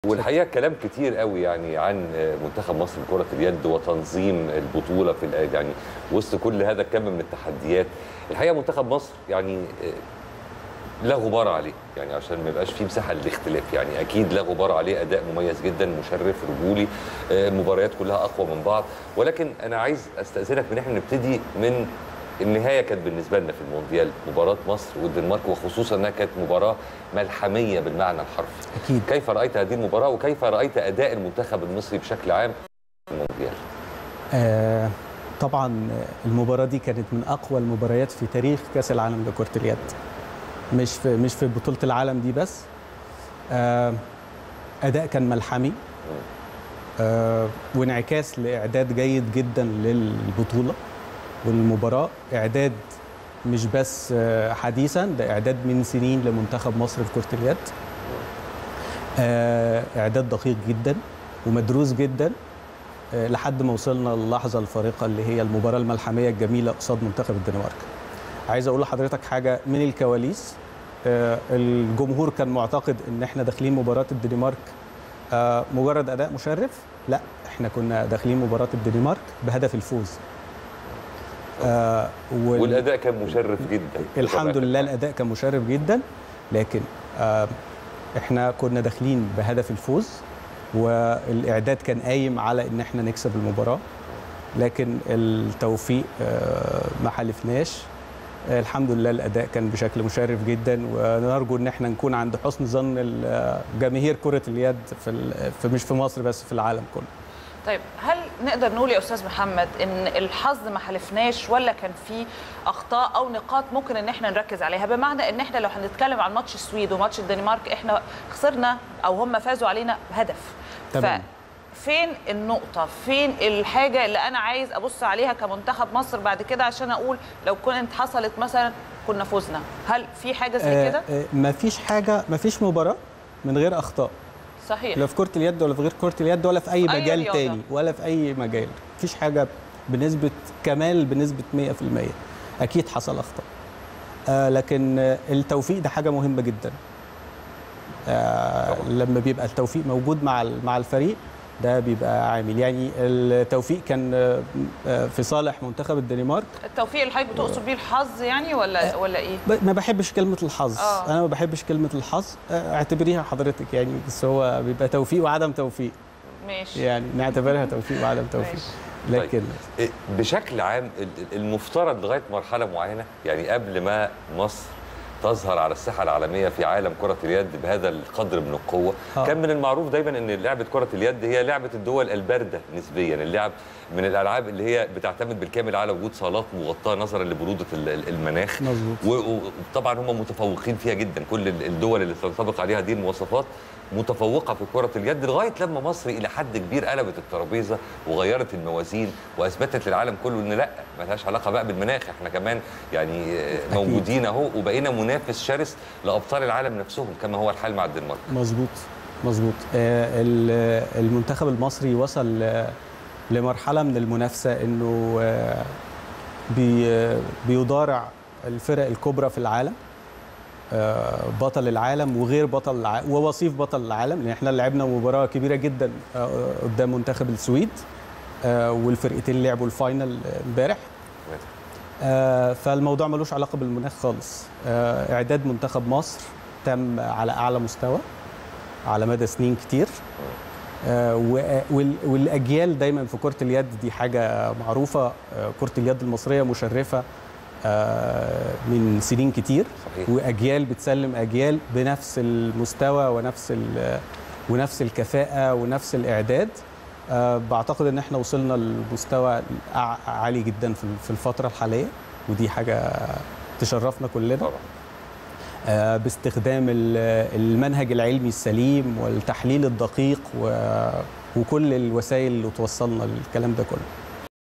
والحقيقه كلام كتير قوي يعني عن منتخب مصر لكره اليد وتنظيم البطوله في الآ- يعني وسط كل هذا الكم من التحديات الحقيقه منتخب مصر يعني لا غبار عليه يعني عشان ما يبقاش فيه مساحه للاختلاف يعني اكيد لا غبار عليه اداء مميز جدا مشرف رجولي آه، المباريات كلها اقوى من بعض ولكن انا عايز استاذنك من احنا نبتدي من النهايه كانت بالنسبه لنا في المونديال مباراه مصر والدنمارك وخصوصا انها كانت مباراه ملحميه بالمعنى الحرفي اكيد كيف رايت هذه المباراه وكيف رايت اداء المنتخب المصري بشكل عام في المونديال آه طبعا المباراه دي كانت من اقوى المباريات في تاريخ كاس العالم لكره اليد مش في مش في بطوله العالم دي بس آه اداء كان ملحمي آه وانعكاس لاعداد جيد جدا للبطوله والمباراه اعداد مش بس آه، حديثا ده اعداد من سنين لمنتخب مصر في كره اليد آه، اعداد دقيق جدا ومدروس جدا آه، لحد ما وصلنا للحظه الفارقه اللي هي المباراه الملحميه الجميله قصاد منتخب الدنمارك عايز اقول لحضرتك حاجه من الكواليس آه، الجمهور كان معتقد ان احنا داخلين مباراه الدنمارك آه، مجرد اداء مشرف لا احنا كنا داخلين مباراه الدنمارك بهدف الفوز آه، وال- والاداء كان مشرف جدا الحمد لله الاداء كان مشرف جدا لكن آه، احنا كنا داخلين بهدف الفوز والاعداد كان قايم على ان احنا نكسب المباراه لكن التوفيق آه، ما حالفناش آه، الحمد لله الاداء كان بشكل مشرف جدا ونرجو ان احنا نكون عند حسن ظن ال- جماهير كره اليد في ال- في مش في مصر بس في العالم كله طيب هل نقدر نقول يا استاذ محمد ان الحظ ما حالفناش ولا كان في اخطاء او نقاط ممكن ان احنا نركز عليها بمعنى ان احنا لو هنتكلم عن ماتش السويد وماتش الدنمارك احنا خسرنا او هم فازوا علينا بهدف تمام. فين النقطة؟ فين الحاجة اللي أنا عايز أبص عليها كمنتخب مصر بعد كده عشان أقول لو كانت حصلت مثلا كنا فزنا، هل في حاجة زي كده؟ ما فيش حاجه ما فيش مباراه من غير اخطاء صحيح لا في كرة اليد ولا في غير كرة اليد ولا في أي أي مجال رياضة. تاني ولا في أي مجال مفيش حاجة بنسبة كمال بنسبة 100% أكيد حصل أخطاء آه لكن آه، التوفيق ده حاجة مهمة جدا آه لما بيبقى التوفيق موجود مع ال- مع الفريق ده بيبقى عامل يعني التوفيق كان آه، آه، في صالح منتخب الدنمارك التوفيق اللي حضرتك بتقصد بيه الحظ يعني ولا ولا إيه؟ ب- ما بحبش كلمة الحظ آه. أنا ما بحبش كلمة الحظ آه، اعتبريها حضرتك يعني بس هو بيبقى توفيق وعدم توفيق ماشي يعني نعتبرها توفيق وعدم توفيق ماشي. لكن إيه، بشكل عام ال- ال- المفترض لغايه مرحله معينه يعني قبل ما مصر تظهر على الساحه العالميه في عالم كره اليد بهذا القدر من القوه آه. كان من المعروف دايما ان لعبه كره اليد هي لعبه الدول البارده نسبيا اللعب من الالعاب اللي هي بتعتمد بالكامل على وجود صالات مغطاه نظرا لبروده ال- ال- المناخ مظبوط و- وطبعا هم متفوقين فيها جدا كل ال- الدول اللي تنطبق عليها هذه المواصفات متفوقه في كره اليد لغايه لما مصر الى حد كبير قلبت الترابيزه وغيرت الموازين واثبتت للعالم كله ان لا ما لهاش علاقه بقى بالمناخ احنا كمان يعني آه، موجودين اهو وبقينا منافس شرس لابطال العالم نفسهم كما هو الحال مع الدنمارك مظبوط مظبوط آه، ال- المنتخب المصري وصل آه، لمرحله من المنافسه انه آه، بي- آه، بيضارع الفرق الكبرى في العالم آه، بطل العالم وغير بطل العالم ووصيف بطل العالم لان احنا لعبنا مباراه كبيره جدا آه، قدام منتخب السويد آه، والفرقتين لعبوا الفاينل آه، امبارح آه، فالموضوع ملوش علاقه بالمناخ خالص آه، اعداد منتخب مصر تم على اعلى مستوى على مدى سنين كتير آه، و- وال- والاجيال دايما في كره اليد دي حاجه معروفه آه، كره اليد المصريه مشرفه آه، من سنين كتير صحيح واجيال بتسلم اجيال بنفس المستوى ونفس ال- ونفس الكفاءه ونفس الاعداد آه، بعتقد ان احنا وصلنا لمستوى أع- عالي جدا في في الفتره الحاليه ودي حاجه تشرفنا كلنا طبعا آه، باستخدام ال- المنهج العلمي السليم والتحليل الدقيق و- وكل الوسائل اللي توصلنا للكلام ده كله